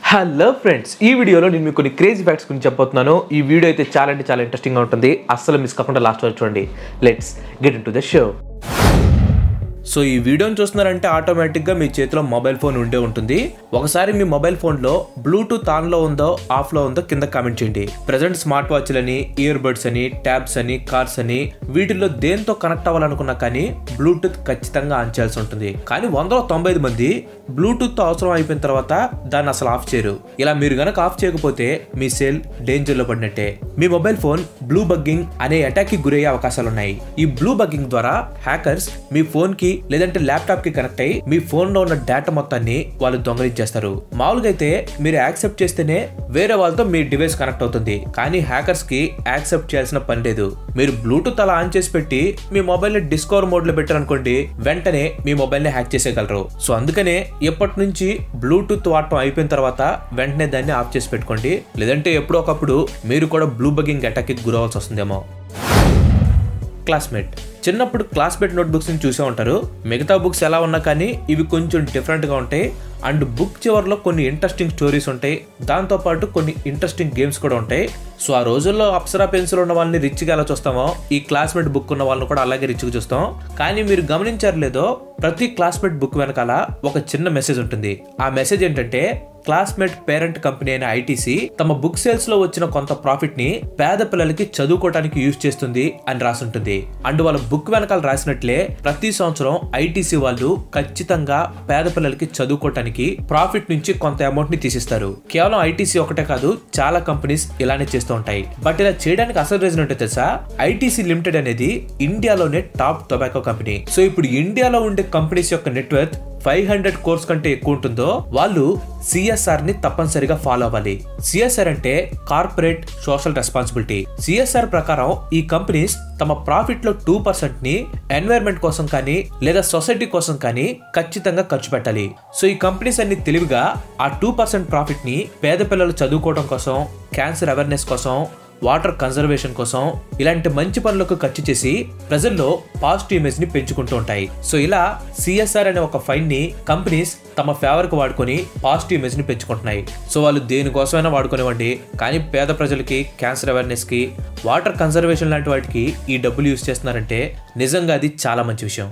hello friends ఈ వీడియోలో నేను మీకు కొన్ని క్రేజీ ఫ్యాక్ట్స్ గురించి చెప్పబోతున్నాను ఈ వీడియో అయితే చాలా అంటే చాలా ఇంట్రెస్టింగ్గా ఉంటుంది అస్సలు మిస్ కాకుండా లాస్ట్ వరకు చూడండి let's get into the show so ఈ వీడియోని చూస్తున్నారంటే ఆటోమేటిక్గా మీ చేతిలో మొబైల్ ఫోన్ ఉండే ఉంటుంది ఒకసారి మీ మొబైల్ ఫోన్లో బ్లూటూత్ ఆన్లో ఉందో ఆఫ్లో ఉందో కింద కామెంట్ చేయండి ప్రజెంట్ స్మార్ట్ వాచ్లని ఇయర్ బడ్స్ అని ట్యాబ్స్ అని కార్స్ అని వీటిల్లో దేంతో కనెక్ట్ అవ్వాలనుకున్నా కానీ బ్లూటూత్ ఖచ్చితంగా ఆన్ చేయాల్సి ఉంటుంది కానీ వందలో తొంభై ఐదు మంది బ్లూటూత్ అవసరం అయిపోయిన తర్వాత దాన్ని అసలు ఆఫ్ చేయరు ఇలా మీరు గనక ఆఫ్ చేయకపోతే మీ సెల్ డేంజర్ లో పడినట్టే మీ మొబైల్ ఫోన్ బ్లూ బగ్గింగ్ అనే అటాక్ కి గురయ్యే అవకాశాలు ఉన్నాయి ఈ బ్లూ బగ్గింగ్ ద్వారా హ్యాకర్స్ మీ ఫోన్ కి లేదంటే ల్యాప్టాప్ కి కనెక్ట్ అయ్యి మీ ఫోన్ లో ఉన్న డేటా మొత్తాన్ని వాళ్ళు దొంగలించేస్తారు మామూలుగా అయితే మీరు యాక్సెప్ట్ చేస్తేనే వేరే వాళ్ళతో మీ డివైస్ కనెక్ట్ అవుతుంది కానీ హ్యాకర్స్ కి యాక్సెప్ట్ చేయాల్సిన పని లేదు మీరు బ్లూటూత్ అలా ఆన్ చేసి పెట్టి మీ మొబైల్ ని డిస్కవర్ మోడ్ లో పెట్టారనుకోండి వెంటనే మీ మొబైల్ ని హ్యాక్ చేసేయగలరు సో అందుకనే ఎప్పటి నుంచి బ్లూటూత్ వాడటం అయిపోయిన తర్వాత వెంటనే దాన్ని ఆఫ్ చేసి పెట్టుకోండి లేదంటే ఎప్పుడో ఒకప్పుడు మీరు కూడా బ్లూ బగ్గింగ్ అటాక్ కి గురవలసి వస్తుందేమో క్లాస్మేట్ చిన్నప్పుడు క్లాస్మేట్ నోట్బుక్స్ ని చూసే ఉంటారు మిగతా బుక్స్ ఎలా ఉన్నా కానీ ఇవి కొంచెం డిఫరెంట్ గా ఉంటాయి అండ్ బుక్ చివరిలో కొన్ని ఇంట్రెస్టింగ్ స్టోరీస్ ఉంటాయి దాంతో పాటు కొన్ని ఇంట్రెస్టింగ్ గేమ్స్ కూడా ఉంటాయి సో ఆ రోజుల్లో అప్సరా పెన్సిల్ ఉన్న వాళ్ళని రిచ్గా ఎలా చూస్తామో ఈ క్లాస్మేట్ బుక్ ఉన్న వాళ్ళని కూడా అలాగే రిచ్గా చూస్తాం కానీ మీరు గమనించారు లేదో ప్రతి క్లాస్మేట్ బుక్ వెనకాల ఒక చిన్న మెసేజ్ ఉంటుంది ఆ మెసేజ్ ఏంటంటే క్లాస్మేట్ పేరెంట్ కంపెనీ అయిన ఐటీసీ తమ బుక్ సేల్స్ లో వచ్చిన కొంత ప్రాఫిట్ ని పేద పిల్లలకి చదువుకోవడానికి యూజ్ చేస్తుంది అని రాసుంటుంది అండ్ వాళ్ళ బుక్ వెనకాల రాసినట్లే ప్రతి సంవత్సరం ఐటీసీ వాళ్ళు ఖచ్చితంగా పేద పిల్లలకి చదువుకోవటానికి ప్రాఫిట్ నుంచి కొంత అమౌంట్ ని తీసిస్తారు కేవలం ఐటీసీ ఒకటే కాదు చాలా కంపెనీస్ ఇలానే చేస్తూ ఉంటాయి బట్ ఇలా చేయడానికి అసలు రీజన్ ఏంటో తెలుసా ఐటీసీ లిమిటెడ్ అనేది ఇండియాలోనే టాప్ టొబాకో కంపెనీ సో ఇప్పుడు ఇండియాలో ఉండే కంపెనీస్ యొక్క నెట్వర్క్ ఫైవ్ హండ్రెడ్ కోర్స్ కంటే ఎక్కువ ఉంటుందో వాళ్ళు సిఎస్ఆర్ ని తప్పనిసరిగా ఫాలో అవ్వాలి సిఎస్ఆర్ అంటే కార్పొరేట్ సోషల్ రెస్పాన్సిబిలిటీ సిఎస్ఆర్ ప్రకారం ఈ కంపెనీస్ తమ ప్రాఫిట్ లో టూ పర్సెంట్ ని ఎన్వైర్న్మెంట్ కోసం కానీ లేదా సొసైటీ కోసం కానీ ఖచ్చితంగా ఖర్చు పెట్టాలి సో ఈ కంపెనీస్ అన్ని తెలివిగా ఆ టూ పర్సెంట్ ప్రాఫిట్ ని పేద పిల్లలు చదువుకోవడం కోసం క్యాన్సర్ అవేర్నెస్ కోసం వాటర్ కన్జర్వేషన్ కోసం ఇలాంటి మంచి పనులకు ఖర్చు చేసి ప్రజల్లో పాజిటివ్ ఇమేజ్ ని పెంచుకుంటూ ఉంటాయి సో ఇలా సిఎస్ఆర్ అనే ఒక ఫైన్ ని కంపెనీస్ తమ ఫేవర్ కు వాడుకొని పాజిటివ్ ఇమేజ్ ని పెంచుకుంటున్నాయి సో వాళ్ళు దేనికోసమైనా వాడుకునేవ్వండి కానీ పేద ప్రజలకి క్యాన్సర్ అవేర్నెస్ కి వాటర్ కన్జర్వేషన్ లాంటి వాటికి ఈ డబ్బులు యూస్ చేస్తున్నారంటే నిజంగా అది చాలా మంచి విషయం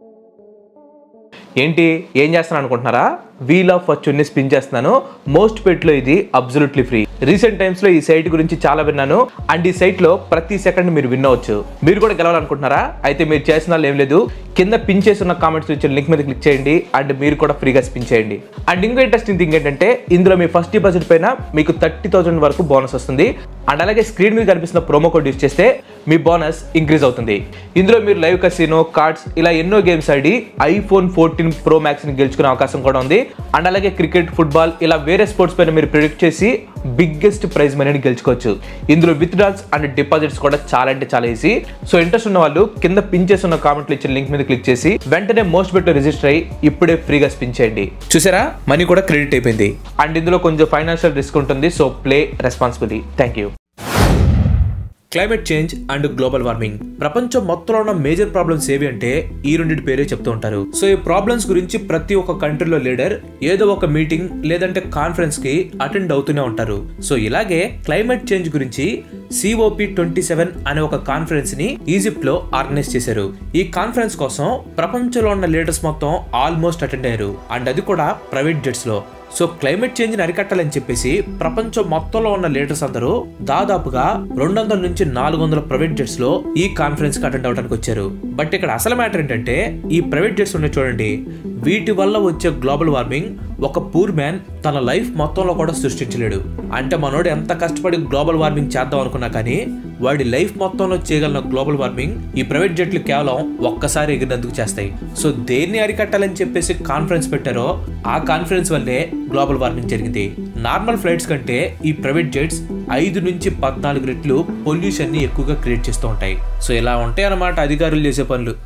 ఏంటి ఏం చేస్తాను అనుకుంటున్నారా వీల్ ఆఫ్ ఫార్చ్యూన్ని స్పిన్ చేస్తున్నాను మోస్ట్ పెట్లో ఇది అబ్సల్యూట్లీ ఫ్రీ రీసెంట్ టైమ్స్ లో ఈ సైట్ గురించి చాలా విన్నాను అండ్ ఈ సైట్ లో ప్రతి సెకండ్ మీరు విన్ అవ్వచ్చు మీరు కూడా గెలవాలనుకుంటున్నారా అయితే మీరు చేసిన వాళ్ళు ఏం లేదు కింద పిన్ చేసి ఉన్న కామెంట్స్ ఇచ్చిన లింక్ మీద క్లిక్ చేయండి అండ్ మీరు కూడా ఫ్రీగా స్పిన్ చేయండి అండ్ ఇంకో ఇంట్రెస్టింగ్ థింగ్ ఏంటంటే ఇందులో మీ ఫస్ట్ డిపాజిట్ పైన మీకు థర్టీ థౌసండ్ వరకు బోనస్ వస్తుంది అండ్ అలాగే స్క్రీన్ మీద కనిపిస్తున్న ప్రోమో కోడ్ యూస్ చేస్తే మీ బోనస్ ఇంక్రీజ్ అవుతుంది ఇందులో మీరు లైవ్ కసినో కార్డ్స్ ఇలా ఎన్నో గేమ్స్ ఆడి ఐఫోన్ ఫోర్టీన్ ప్రో మ్యాక్స్ ని గెలుచుకునే అవకాశం కూడా ఉంది అండ్ అలాగే క్రికెట్ ఫుట్బాల్ ఇలా వేరే స్పోర్ట్స్ పైన మీరు ప్రిడిక్ట్ చేసి బిగ్గెస్ట్ ప్రైజ్ మనీని గెలుచుకోవచ్చు ఇందులో విత్ డ్రాల్స్ అండ్ డిపాజిట్స్ కూడా చాలా అంటే చాలా ఈజీ సో ఇంట్రెస్ట్ ఉన్న వాళ్ళు కింద పిన్ చేసి ఉన్న కామెంట్లు ఇచ్చిన లింక్ మీద క్లిక్ చేసి వెంటనే మోస్ట్ బెట్ రిజిస్టర్ అయ్యి ఇప్పుడే ఫ్రీగా స్పిన్ చేయండి చూసారా మనీ కూడా క్రెడిట్ అయిపోయింది అండ్ ఇందులో కొంచెం ఫైనాన్షియల్ రిస్క్ ఉంటుంది so play responsibility thank you climate change and global warming ప్రపంచం మొత్తంలో ఉన్న మేజర్ ప్రాబ్లమ్స్ ఏవి అంటే ఈ రెండింటి పేరే చెప్తూ ఉంటారు సో ఈ ప్రాబ్లమ్స్ గురించి ప్రతి ఒక్క కంట్రీలో లీడర్ ఏదో ఒక మీటింగ్ లేదంటే కాన్ఫరెన్స్ కి అటెండ్ అవుతూనే ఉంటారు సో ఇలాగే క్లైమేట్ చేంజ్ గురించి సిఓపి ట్వంటీ సెవెన్ అనే ఒక కాన్ఫరెన్స్ ని ఈజిప్ట్ లో ఆర్గనైజ్ చేశారు ఈ కాన్ఫరెన్స్ కోసం ప్రపంచంలో ఉన్న లీడర్స్ మొత్తం ఆల్మోస్ట్ అటెండ్ అయ్యారు అండ్ అది కూడా ప్రైవేట్ జెట్స్ లో సో క్లైమేట్ చేంజ్ ని అరికట్టాలని చెప్పేసి ప్రపంచం మొత్తంలో ఉన్న లీడర్స్ అందరూ దాదాపుగా రెండు వందల నుంచి నాలుగు వందల ప్రైవేట్ జెట్స్ లో ఈ కాన్ఫరెన్స్ కి అటెండ్ అవడానికి వచ్చారు బట్ ఇక్కడ అసలు మ్యాటర్ ఏంటంటే ఈ ప్రైవేట్ జెట్స్ ఉన్నాయి చూడండి వీటి వల్ల వచ్చే గ్లోబల్ వార్మింగ్ ఒక పూర్ మ్యాన్ తన లైఫ్ మొత్తంలో కూడా సృష్టించలేడు అంటే మనోడు ఎంత కష్టపడి గ్లోబల్ వార్మింగ్ చేద్దాం అనుకున్నా కానీ వాడి లైఫ్ మొత్తంలో చేయగలిగిన గ్లోబల్ వార్మింగ్ ఈ ప్రైవేట్ జెట్లు కేవలం ఒక్కసారి ఎగిరినందుకు చేస్తాయి సో దేన్ని అరికట్టాలని చెప్పేసి కాన్ఫరెన్స్ పెట్టారో ఆ కాన్ఫరెన్స్ వల్లే గ్లోబల్ వార్మింగ్ జరిగింది నార్మల్ ఫ్లైట్స్ కంటే ఈ ప్రైవేట్ జెట్స్ ఐదు నుంచి పద్నాలుగు రెట్లు పొల్యూషన్ ని ఎక్కువగా క్రియేట్ చేస్తూ ఉంటాయి సో ఇలా ఉంటాయి అన్నమాట అధికారులు చేసే పనులు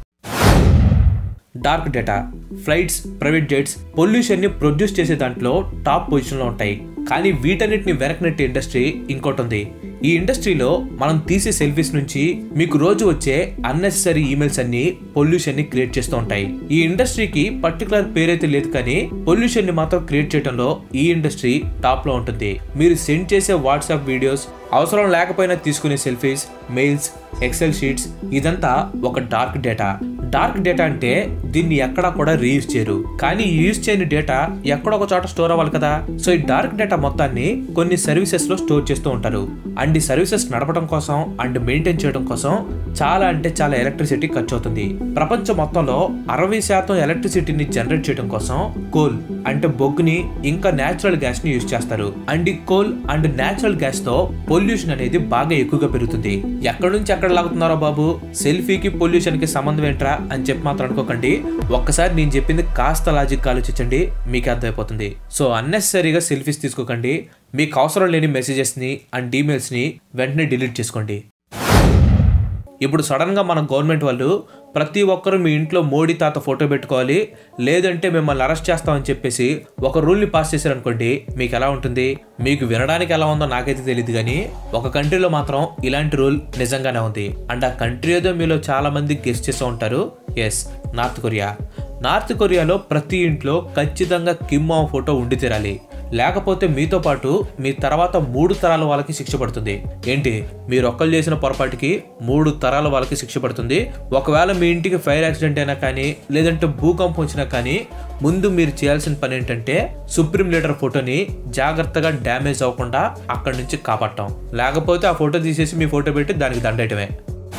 dark data flights private jets pollution ని ప్రొడ్యూస్ చేసే దాంట్లో టాప్ పొజిషన్ లో ఉంటాయి కానీ వీటన్నిటిని వెనకనెట్టే ఇండస్ట్రీ ఇంకోటి ఉంది ఈ ఇండస్ట్రీలో మనం తీసే సెల్ఫీస్ నుంచి మీకు రోజు వచ్చే అన్నెసరీ ఈమెయిల్స్ అన్ని పొల్యూషన్ ని క్రియేట్ చేస్తూ ఉంటాయి ఈ ఇండస్ట్రీకి పర్టికులర్ పేరైతే లేదు కానీ పొల్యూషన్ ని మాత్రం క్రియేట్ చేయడంలో ఈ ఇండస్ట్రీ టాప్ లో ఉంటుంది మీరు సెండ్ చేసే వాట్సాప్ వీడియోస్ అవసరం లేకపోయినా తీసుకునే సెల్ఫీస్ మెయిల్స్ ఎక్సెల్ షీట్స్ ఇదంతా ఒక డార్క్ డేటా డార్క్ డేటా అంటే దీన్ని ఎక్కడా కూడా రీయూజ్ చేయరు కానీ ఈ యూజ్ చేయని డేటా ఎక్కడో ఒక చోట స్టోర్ అవ్వాలి కదా సో ఈ డార్క్ డేటా మొత్తాన్ని కొన్ని సర్వీసెస్ లో స్టోర్ చేస్తూ ఉంటారు అండ్ ఈ సర్వీసెస్ నడపడం కోసం అండ్ మెయింటైన్ చేయడం కోసం చాలా అంటే చాలా ఎలక్ట్రిసిటీ ఖర్చు అవుతుంది ప్రపంచం మొత్తంలో అరవై శాతం ఎలక్ట్రిసిటీని జనరేట్ చేయడం కోసం కోల్ అంటే బొగ్గుని ఇంకా నేచురల్ గ్యాస్ ని యూజ్ చేస్తారు అండ్ ఈ కోల్ అండ్ నేచురల్ గ్యాస్ తో పొల్యూషన్ అనేది బాగా ఎక్కువగా పెరుగుతుంది ఎక్కడి నుంచి ఎక్కడ లాగుతున్నారో బాబు సెల్ఫీకి పొల్యూషన్ కి సంబంధం ఏంట్రా అని చెప్పి మాత్రం అనుకోకండి ఒక్కసారి నేను చెప్పింది కాస్త లాజిక్ ఆలోచించండి మీకు అర్థమైపోతుంది సో అన్నెసరీగా సెల్ఫీస్ తీసుకోకండి మీకు అవసరం లేని మెసేజెస్ని అండ్ ఈమెయిల్స్ని వెంటనే డిలీట్ చేసుకోండి ఇప్పుడు సడన్గా మన గవర్నమెంట్ వాళ్ళు ప్రతి ఒక్కరూ మీ ఇంట్లో మోడీ తాత ఫోటో పెట్టుకోవాలి లేదంటే మిమ్మల్ని అరెస్ట్ చేస్తామని చెప్పేసి ఒక రూల్ని పాస్ చేశారనుకోండి మీకు ఎలా ఉంటుంది మీకు వినడానికి ఎలా ఉందో నాకైతే తెలియదు కానీ ఒక కంట్రీలో మాత్రం ఇలాంటి రూల్ నిజంగానే ఉంది అండ్ ఆ కంట్రీ ఏదో మీలో చాలా మంది గెస్ట్ చేస్తూ ఉంటారు ఎస్ నార్త్ కొరియా నార్త్ కొరియాలో ప్రతి ఇంట్లో ఖచ్చితంగా కిమ్ ఆమె ఫోటో ఉండి తీరాలి లేకపోతే మీతో పాటు మీ తర్వాత మూడు తరాల వాళ్ళకి శిక్ష పడుతుంది ఏంటి మీరు ఒక్కరు చేసిన పొరపాటుకి మూడు తరాల వాళ్ళకి శిక్ష పడుతుంది ఒకవేళ మీ ఇంటికి ఫైర్ యాక్సిడెంట్ అయినా కానీ లేదంటే భూకంపం వచ్చినా కానీ ముందు మీరు చేయాల్సిన పని ఏంటంటే సుప్రీం లీడర్ ఫోటోని జాగ్రత్తగా డ్యామేజ్ అవ్వకుండా అక్కడి నుంచి కాపాడటం లేకపోతే ఆ ఫోటో తీసేసి మీ ఫోటో పెట్టి దానికి దండటమే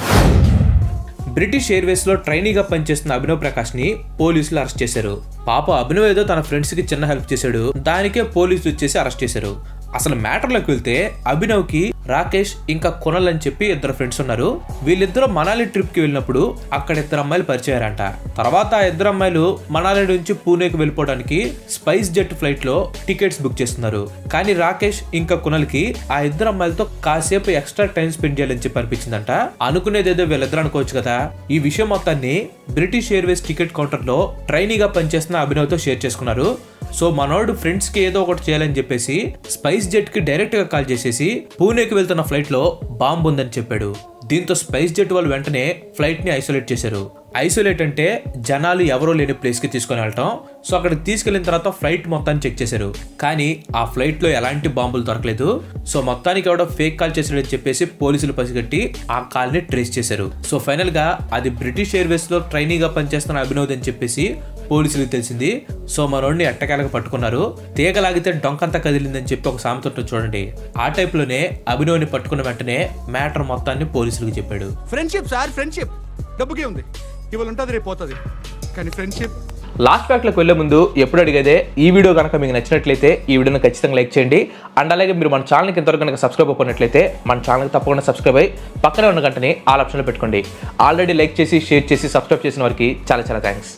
బ్రిటిష్ ఎయిర్వేస్ లో ట్రైనీగా పనిచేస్తున్న అభినవ్ ప్రకాష్ ని పోలీసులు అరెస్ట్ చేశారు పాప అభినవ్ ఏదో తన ఫ్రెండ్స్ కి చిన్న హెల్ప్ చేశాడు దానికే పోలీసులు వచ్చేసి అరెస్ట్ చేశారు అసలు మ్యాటర్లోకి వెళ్తే అభినవ్ కి రాకేష్ ఇంకా కొనల్ అని చెప్పి ఇద్దరు ఫ్రెండ్స్ ఉన్నారు వీళ్ళిద్దరూ మనాలి ట్రిప్ కి వెళ్ళినప్పుడు అక్కడ ఇద్దరు అమ్మాయిలు పరిచయారంట తర్వాత ఆ ఇద్దరు అమ్మాయిలు మనాలి నుంచి పూణేకి వెళ్ళిపోవడానికి స్పైస్ జెట్ ఫ్లైట్ లో టికెట్స్ బుక్ చేస్తున్నారు కానీ రాకేష్ ఇంకా కునల్ కి ఆ ఇద్దరు అమ్మాయిలతో కాసేపు ఎక్స్ట్రా టైం స్పెండ్ చేయాలని చెప్పి అనిపించిందంట అనుకునేదేదో వీళ్ళిద్దరు అనుకోవచ్చు కదా ఈ విషయం మొత్తాన్ని బ్రిటిష్ ఎయిర్వేస్ టికెట్ కౌంటర్ లో ట్రైనీగా పనిచేస్తున్న అభినవ్ తో షేర్ చేసుకున్నారు సో మనోడు ఫ్రెండ్స్ కి ఏదో ఒకటి చేయాలని చెప్పేసి స్పైస్ జెట్ కి డైరెక్ట్ గా కాల్ చేసేసి పూణేకి వెళ్తున్న ఫ్లైట్ లో బాంబు ఉందని చెప్పాడు దీంతో స్పైస్ జెట్ వాళ్ళు వెంటనే ఫ్లైట్ ని ఐసోలేట్ చేశారు ఐసోలేట్ అంటే జనాలు ఎవరో లేని ప్లేస్ కి తీసుకొని వెళ్ళటం సో అక్కడికి తీసుకెళ్లిన తర్వాత ఫ్లైట్ మొత్తాన్ని చెక్ చేశారు కానీ ఆ ఫ్లైట్ లో ఎలాంటి బాంబులు దొరకలేదు సో మొత్తానికి ఎవడో ఫేక్ కాల్ చేసాడని చెప్పేసి పోలీసులు పసిగట్టి ఆ కాల్ ని ట్రేస్ చేశారు సో ఫైనల్ గా అది బ్రిటిష్ ఎయిర్వేస్ లో ట్రైనీగా పనిచేస్తున్న అభినవ్ అని చెప్పేసి పోలీసులకు తెలిసింది సో మనోడిని ఎట్టకేలకు పట్టుకున్నారు తీగలాగితే డొంకంతా కదిలిందని చెప్పి ఒక సామెత ఉంటుంది చూడండి ఆ టైప్ లోనే అభినవ్ని పట్టుకున్న వెంటనే మ్యాటర్ మొత్తాన్ని పోలీసులకు చెప్పాడు ఫ్రెండ్షిప్ సార్ ఫ్రెండ్షిప్ డబ్బుకే ఉంది ఇవాళ ఉంటుంది రేపు పోతుంది కానీ ఫ్రెండ్షిప్ లాస్ట్ ప్యాక్లోకి వెళ్ళే ముందు ఎప్పుడు అడిగేదే ఈ వీడియో కనుక మీకు నచ్చినట్లయితే ఈ వీడియోని ఖచ్చితంగా లైక్ చేయండి అండ్ అలాగే మీరు మన ఛానల్కి ఇంతవరకు కనుక సబ్స్క్రైబ్ అవ్వనట్లయితే మన ఛానల్కి తప్పకుండా సబ్స్క్రైబ్ అయ్యి పక్కనే ఉన్న గంటని ఆల్ ఆప్షన్లో పెట్టుకోండి ఆల్రెడీ లైక్ చేసి షేర్ చేసి సబ్స్క్రైబ్ చేసిన వారికి చాలా చాలా థ్యాంక్స్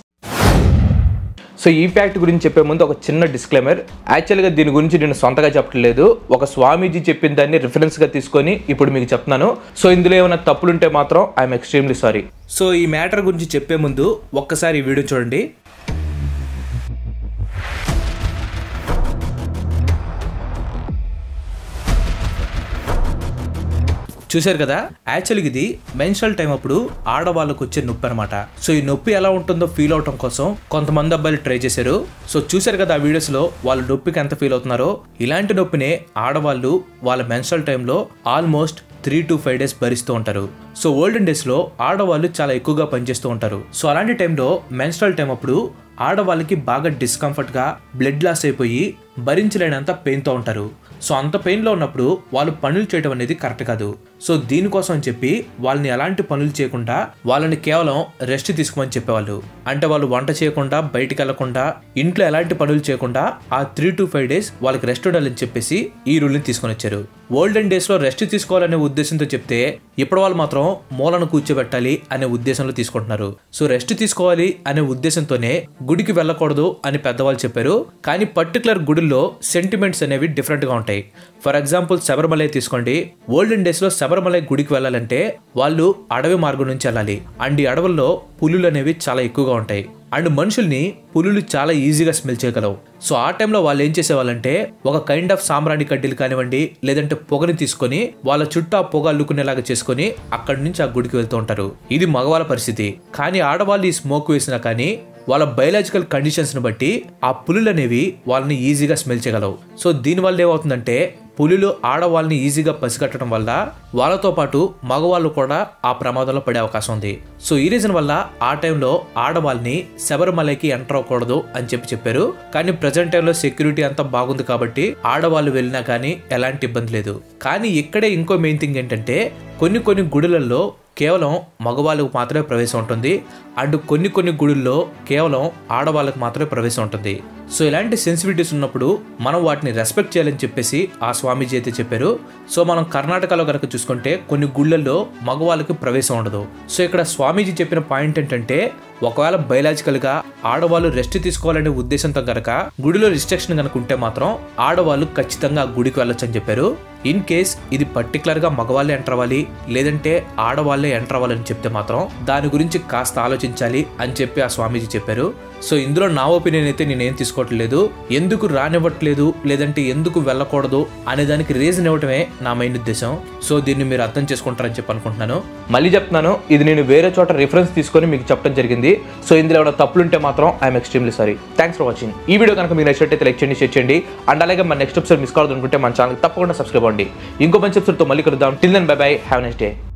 సో ఈ ఫ్యాక్ట్ గురించి చెప్పే ముందు ఒక చిన్న డిస్క్లైమర్ యాక్చువల్గా దీని గురించి నేను సొంతగా చెప్పట్లేదు ఒక స్వామీజీ చెప్పిన దాన్ని రిఫరెన్స్గా తీసుకొని ఇప్పుడు మీకు చెప్తున్నాను సో ఇందులో ఏమైనా తప్పులుంటే మాత్రం ఐఎమ్ ఎక్స్ట్రీమ్లీ సారీ సో ఈ మ్యాటర్ గురించి చెప్పే ముందు ఒక్కసారి ఈ వీడియో చూడండి చూశారు కదా యాక్చువల్గా ఇది మెన్స్ట్రల్ టైం అప్పుడు ఆడవాళ్ళకు వచ్చే నొప్పి అనమాట సో ఈ నొప్పి ఎలా ఉంటుందో ఫీల్ అవటం కోసం కొంతమంది అబ్బాయిలు ట్రై చేశారు సో చూశారు కదా ఆ వీడియోస్ లో వాళ్ళ నొప్పికి ఎంత ఫీల్ అవుతున్నారో ఇలాంటి నొప్పినే ఆడవాళ్ళు వాళ్ళ మెన్స్ట్రల్ టైంలో almost three to five days భరిస్తూ ఉంటారు సో ఓల్డెన్ డేస్ లో ఆడవాళ్ళు చాలా ఎక్కువగా పనిచేస్తూ ఉంటారు సో అలాంటి టైంలో మెన్స్ట్రల్ టైం అప్పుడు ఆడవాళ్ళకి బాగా డిస్కంఫర్ట్ గా బ్లడ్ లాస్ అయిపోయి భరించలేనంత పెయిన్ తో ఉంటారు సో అంత పెయిన్ లో ఉన్నప్పుడు వాళ్ళు పనులు చేయడం అనేది కరెక్ట్ కాదు సో దీనికోసం అని చెప్పి వాళ్ళని ఎలాంటి పనులు చేయకుండా వాళ్ళని కేవలం రెస్ట్ తీసుకోమని చెప్పేవాళ్ళు అంటే వాళ్ళు వంట చేయకుండా బయటికి వెళ్లకుండా ఇంట్లో ఎలాంటి పనులు చేయకుండా ఆ త్రీ టు ఫైవ్ డేస్ వాళ్ళకి రెస్ట్ ఉండాలని చెప్పేసి ఈ రూల్ని తీసుకొని వచ్చారు ఓల్డెన్ డేస్ లో రెస్ట్ తీసుకోవాలనే ఉద్దేశంతో చెప్తే ఇప్పుడు వాళ్ళు మాత్రం మూలను కూర్చోబెట్టాలి అనే ఉద్దేశంలో తీసుకుంటున్నారు సో రెస్ట్ తీసుకోవాలి అనే ఉద్దేశంతోనే గుడికి వెళ్ళకూడదు అని పెద్దవాళ్ళు చెప్పారు కానీ పర్టికులర్ గుడిలో సెంటిమెంట్స్ అనేవి డిఫరెంట్ గా ఉంటాయి ఉంటాయి ఫర్ ఎగ్జాంపుల్ శబరిమలై తీసుకోండి ఓల్డెన్ డేస్లో శబరిమలై గుడికి వెళ్ళాలంటే వాళ్ళు అడవి మార్గం నుంచి వెళ్ళాలి అండ్ ఈ అడవుల్లో పులులు అనేవి చాలా ఎక్కువగా ఉంటాయి అండ్ మనుషుల్ని పులులు చాలా ఈజీగా స్మెల్ చేయగలవు సో ఆ టైంలో వాళ్ళు ఏం చేసేవాళ్ళంటే ఒక కైండ్ ఆఫ్ సాంబ్రాణి కడ్డీలు కానివ్వండి లేదంటే పొగని తీసుకొని వాళ్ళ చుట్టూ ఆ పొగ అల్లుకునేలాగా చేసుకొని అక్కడి నుంచి ఆ గుడికి వెళ్తూ ఉంటారు ఇది మగవాళ్ళ పరిస్థితి కానీ ఆడవాళ్ళు ఈ స్మోక్ వేసినా కానీ వాళ్ళ బయలాజికల్ కండిషన్స్ని బట్టి ఆ పులులు అనేవి వాళ్ళని ఈజీగా స్మెల్ చేయగలవు సో దీనివల్ల ఏమవుతుందంటే పులులు ఆడవాళ్ళని ఈజీగా పసిగట్టడం వల్ల వాళ్ళతో పాటు మగవాళ్ళు కూడా ఆ ప్రమాదంలో పడే అవకాశం ఉంది సో ఈ రీజన్ వల్ల ఆ టైంలో ఆడవాళ్ళని శబరిమలైకి ఎంటర్ అవ్వకూడదు అని చెప్పి చెప్పారు కానీ ప్రజెంట్ టైంలో సెక్యూరిటీ అంతా బాగుంది కాబట్టి ఆడవాళ్ళు వెళ్ళినా కానీ ఎలాంటి ఇబ్బంది లేదు కానీ ఇక్కడే ఇంకో మెయిన్ థింగ్ ఏంటంటే కొన్ని కొన్ని గుడులలో కేవలం మగవాళ్ళకు మాత్రమే ప్రవేశం ఉంటుంది అండ్ కొన్ని కొన్ని గుడుల్లో కేవలం ఆడవాళ్ళకు మాత్రమే ప్రవేశం ఉంటుంది సో ఇలాంటి సెన్సిటివిటీస్ ఉన్నప్పుడు మనం వాటిని రెస్పెక్ట్ చేయాలని చెప్పేసి ఆ స్వామీజీ అయితే చెప్పారు సో మనం కర్ణాటకలో కనుక చూసుకుంటే కొన్ని గుళ్ళల్లో మగవాళ్ళకి ప్రవేశం ఉండదు సో ఇక్కడ స్వామీజీ చెప్పిన పాయింట్ ఏంటంటే ఒకవేళ బయలాజికల్గా ఆడవాళ్ళు రెస్ట్ తీసుకోవాలనే ఉద్దేశంతో కనుక గుడిలో రిస్ట్రిక్షన్ కనుక ఉంటే మాత్రం ఆడవాళ్ళు ఖచ్చితంగా ఆ గుడికి వెళ్ళొచ్చు అని చెప్పారు ఇన్ కేస్ ఇది పర్టికులర్గా మగవాళ్ళే ఎంటర్ అవ్వాలి లేదంటే ఆడవాళ్ళే ఎంటర్ అవ్వాలని చెప్తే మాత్రం దాని గురించి కాస్త ఆలోచించాలి అని చెప్పి ఆ స్వామీజీ చెప్పారు సో ఇందులో నా ఒపీనియన్ అయితే నేనేం తీసుకోవట్లేదు ఎందుకు రానివ్వట్లేదు లేదంటే ఎందుకు వెళ్ళకూడదు అనే దానికి రీజన్ ఇవ్వటమే నా మెయిన్ ఉద్దేశం సో దీన్ని మీరు అర్థం చేసుకుంటారని చెప్పి అనుకుంటున్నాను మళ్ళీ చెప్తున్నాను ఇది నేను వేరే చోట రిఫరెన్స్ తీసుకొని మీకు చెప్పడం జరిగింది సో ఇందులో ఏమైనా తప్పులుంటే మాత్రం I'm extremely sorry thanks for watching ఈ వీడియో కనుక మీకు నచ్చినట్టయితే లైక్ చేయండి షేర్ చేయండి అండ్ అలాగే మన నెక్స్ట్ ఎపిసోడ్ మిస్ కావద్దు అనుకుంటే మన ఛానల్ తప్పకుండా సబ్స్క్రైబ్ అవ్వండి ఇంకో మంచి ఎపిసోడ్తో మళ్ళీ కలుద్దాం till then bye bye have next day